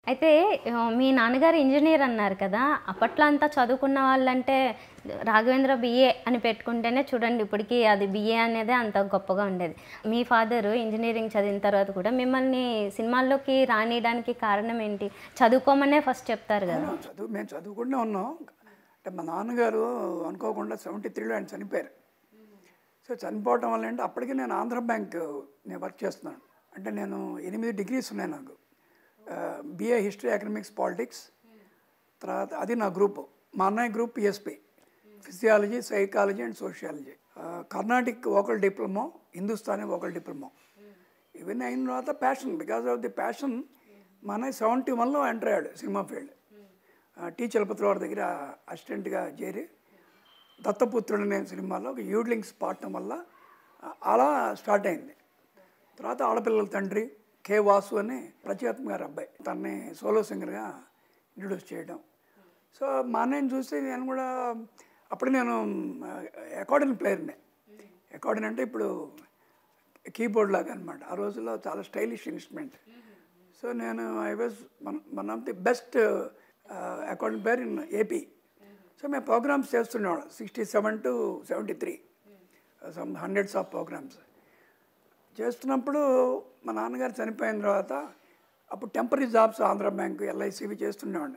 అయితే ఆ, మీ నాన్నగారు ఇంజనీర్ అన్నారు కదా అప్పట్లో అంతా చదువుకున్న వాళ్ళంటే రాఘవేంద్ర బిఏ అని పెట్టుకుంటేనే చూడండి ఇప్పటికీ అది బిఏ అనేది అంత గొప్పగా ఉండేది మీ ఫాదరు ఇంజనీరింగ్ చదివిన తర్వాత కూడా మిమ్మల్ని సినిమాల్లోకి రానియడానికి కారణం ఏంటి చదువుకోమనే ఫస్ట్ చెప్తారు కదా అవును, చదువు మేము చదువుకుంటూనే ఉన్నాం అంటే మా నాన్నగారు అనుకోకుండా సెవెంటీ త్రీలో ఆయన చనిపోయారు సో చనిపోవటం వల్ల ఏంటి అప్పటికి నేను ఆంధ్ర బ్యాంక్ నేను వర్క్ చేస్తున్నాను అంటే నేను ఎనిమిది డిగ్రీస్ ఉన్నాయి నాకు బిఏ హిస్టరీ ఎకనామిక్స్ పాలిటిక్స్ తర్వాత అది నా గ్రూప్ మా అన్నయ్య group PSP physiology psychology and sociology Carnatic vocal diploma Hindustani vocal diploma ఇవన్నీ అయిన తర్వాత passion because of the passion మా అన్నయ్య సెవెంటీ వన్లో ఎంటర్ అయ్యాడు సినిమా ఫీల్డ్ టీ చలపతి వారి దగ్గర అసిస్టెంట్గా చేరి దత్తపుత్రుడు అనే సినిమాలో ఒక యూడ్లింగ్స్ పాడటం వల్ల ఆ, అలా స్టార్ట్ అయింది తర్వాత ఆడపిల్లల తండ్రి కే వాసు అని ప్రత్యేకం గారి అబ్బాయి తనని సోలో సింగర్గా ఇంట్రడ్యూస్ చేయడం సో మా అన్నయ్యని చూసి నేను కూడా అప్పుడు నేను అకార్డియన్ ప్లేయర్ని అకార్డియన్ అంటే ఇప్పుడు కీబోర్డ్ లాగా అనమాట ఆ రోజుల్లో చాలా స్టైలిష్ ఇన్స్ట్రుమెంట్ సో నేను I was one one of the best accordion player in AP so మేము ప్రోగ్రామ్స్ చేస్తున్నాం sixty seven to seventy three some hundreds of programmes చేస్తున్నప్పుడు మా నాన్నగారు చనిపోయిన తర్వాత అప్పుడు టెంపరీ జాబ్స్ ఆంధ్ర బ్యాంక్ ఎల్ఐసివి చేస్తుండేవాడిని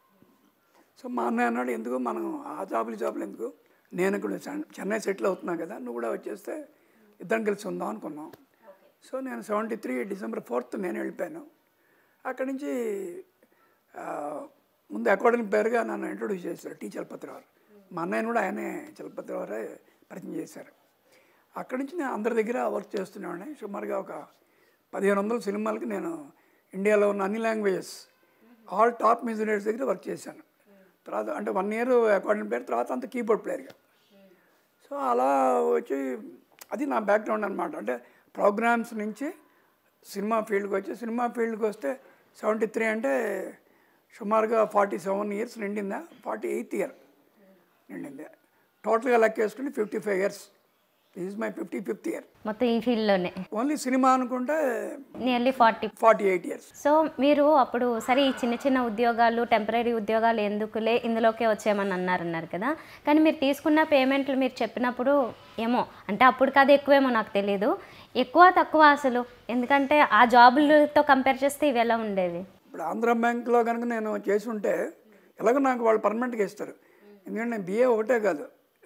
సో మా అన్నయ్య అన్నాడు ఎందుకు మనం ఆ జాబులు జాబులు ఎందుకు నేను ఇక్కడ చెన్- చెన్నై సెటిల్ అవుతున్నా కదా నువ్వు కూడా వచ్చేస్తే ఇద్దరం కలిసి ఉందాం అనుకున్నాం సో నేను సెవెంటీ త్రీ డిసెంబర్ ఫోర్త్ నేను వెళ్ళిపోయాను అక్కడి నుంచి ఆ, ముందు అకార్డింగ్ పేరుగా నన్ను ఇంట్రొడ్యూస్ చేశారు టీ చలపతిరావు మా అన్నయ్యని కూడా ఆయనే చలపతిరావురే పరిచయం చేశారు అక్కడి నుంచి నేను అందరి దగ్గర వర్క్ చేస్తున్నాను సుమారుగా ఒక పదిహేను వందల సినిమాలకి నేను ఇండియాలో ఉన్న అన్ని లాంగ్వేజెస్ ఆల్ టాప్ మ్యూజిక్ దగ్గర వర్క్ చేశాను తర్వాత అంటే వన్ ఇయర్ అకార్డింగ్ పేరు తర్వాత అంత కీబోర్డ్ ప్లేయర్గా సో అలా వచ్చి అది నా బ్యాక్గ్రౌండ్ అనమాట అంటే ప్రోగ్రామ్స్ నుంచి సినిమా ఫీల్డ్కి వచ్చి సినిమా ఫీల్డ్కి వస్తే సెవెంటీ త్రీ అంటే సుమారుగా ఫార్టీ సెవెన్ ఇయర్స్ నిండిందా ఫార్టీ ఎయిత్ ఇయర్ నిండింది టోటల్గా లెక్కేసుకుని fifty five years this is my fifty fifth year మొత్తం ఈ ఫీల్డ్లోనే ఓన్లీ సినిమా అనుకుంటే nearly forty forty eight years so మీరు అప్పుడు సరే ఈ చిన్న చిన్న ఉద్యోగాలు టెంపరీ ఉద్యోగాలు ఎందుకులే ఇందులోకే వచ్చేయమని అన్నారన్నారు కదా కానీ మీరు తీసుకున్న పేమెంట్లు మీరు చెప్పినప్పుడు ఏమో అంటే అప్పుడు కాదు ఎక్కువేమో నాకు తెలియదు ఎక్కువ తక్కువ అసలు ఎందుకంటే ఆ జాబులతో కంపేర్ చేస్తే ఇవి ఎలా ఉండేవి ఇప్పుడు ఆంధ్ర బ్యాంక్లో కనుక నేను చేసి ఉంటే ఎలాగో నాకు వాళ్ళు పర్మనెంట్గా ఇస్తారు ఎందుకంటే నేను బిఏ ఒకటే కాదు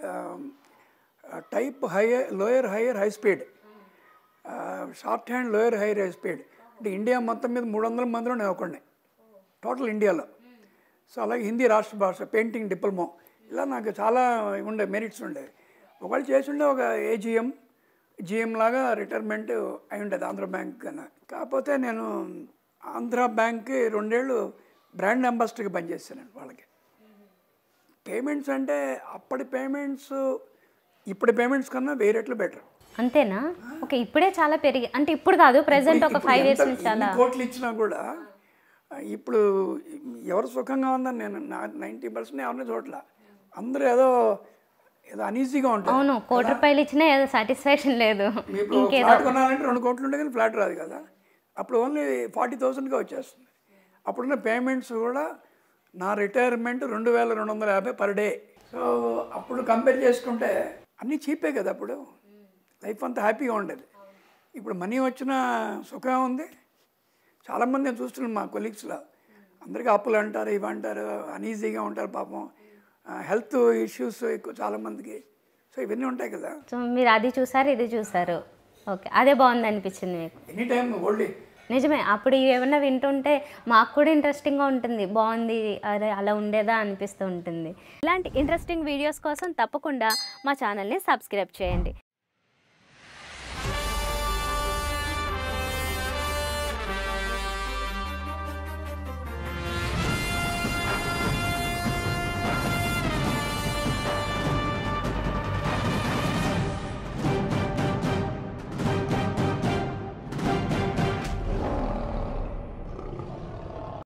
type high lower higher high speed shorthand lower higher high speed అంటే ఇండియా మొత్తం మీద మూడు వందల మందిలో నేను ఒకడిని టోటల్ ఇండియాలో సో అలాగే హిందీ రాష్ట్ర భాష పెయింటింగ్ డిప్లొమా ఇలా నాకు చాలా ఉండే మెరిట్స్ ఉండేవి ఒకవేళ చేసి ఉండే ఒక ఏజిఎం జిఎం లాగా రిటైర్మెంట్ అయి ఉండేది ఆంధ్ర బ్యాంక్ కన్నా కాకపోతే నేను ఆంధ్ర బ్యాంక్కి రెండేళ్ళు బ్రాండ్ అంబాసిడర్గా పనిచేశాను వాళ్ళకి పేమెంట్స్ అంటే అప్పటి పేమెంట్స్ ఇప్పటి పేమెంట్స్ కన్నా వెయ్యి రెట్లు బెటర్ అంతేనా ఓకే ఇప్పుడే చాలా పెరిగి అంటే ఇప్పుడు కాదు ప్రెసెంట్ ఒక ఫైవ్ ఇయర్స్ నుంచి చాలా కోట్లు ఇచ్చినా కూడా ఆ, ఇప్పుడు ఎవరు సుఖంగా ఉందని నేను నైంటీ పర్సెంట్ ఎవరిని చూడలే అందరూ ఏదో ఏదో అనీజీగా ఉంటారు అవును కోటి రూపాయలు ఇచ్చినా ఏదో సాటిస్ఫాక్షన్ లేదు ఇప్పుడు ఫ్లాట్ కొనాలంటే రెండు కోట్లు ఉంటే కానీ ఫ్లాట్ రాదు కదా అప్పుడు ఓన్లీ ఫార్టీ థౌసండ్గా వచ్చేస్తుంది అప్పుడున్న పేమెంట్స్ కూడా నా రిటైర్మెంట్ రెండు వేల రెండు వందల యాభై పర్ డే సో అప్పుడు కంపేర్ చేసుకుంటే అన్నీ చీపే కదా అప్పుడు లైఫ్ అంతా హ్యాపీగా ఉండేది ఇప్పుడు మనీ వచ్చిన సుఖం ఉంది చాలామంది నేను చూస్తున్నాను మా కొలీగ్స్లో అందరికీ అప్పులు అంటారు ఇవి అంటారు అనీజీగా ఉంటారు పాపం హెల్త్ ఇష్యూస్ ఎక్కువ చాలామందికి సో ఇవన్నీ ఉంటాయి కదా సో మీరు అది చూసారు ఇది చూసారు ఓకే అదే బాగుంది అనిపించింది మీకు ఎనీ టైం ఓల్డ్ నిజమే అప్పుడు ఇవి ఏమన్నా వింటుంటే మాకు కూడా ఇంట్రెస్టింగ్గా ఉంటుంది బాగుంది అదే అలా ఉండేదా అనిపిస్తూ ఉంటుంది ఇలాంటి ఇంట్రెస్టింగ్ వీడియోస్ కోసం తప్పకుండా మా ఛానల్ని సబ్స్క్రైబ్ చేయండి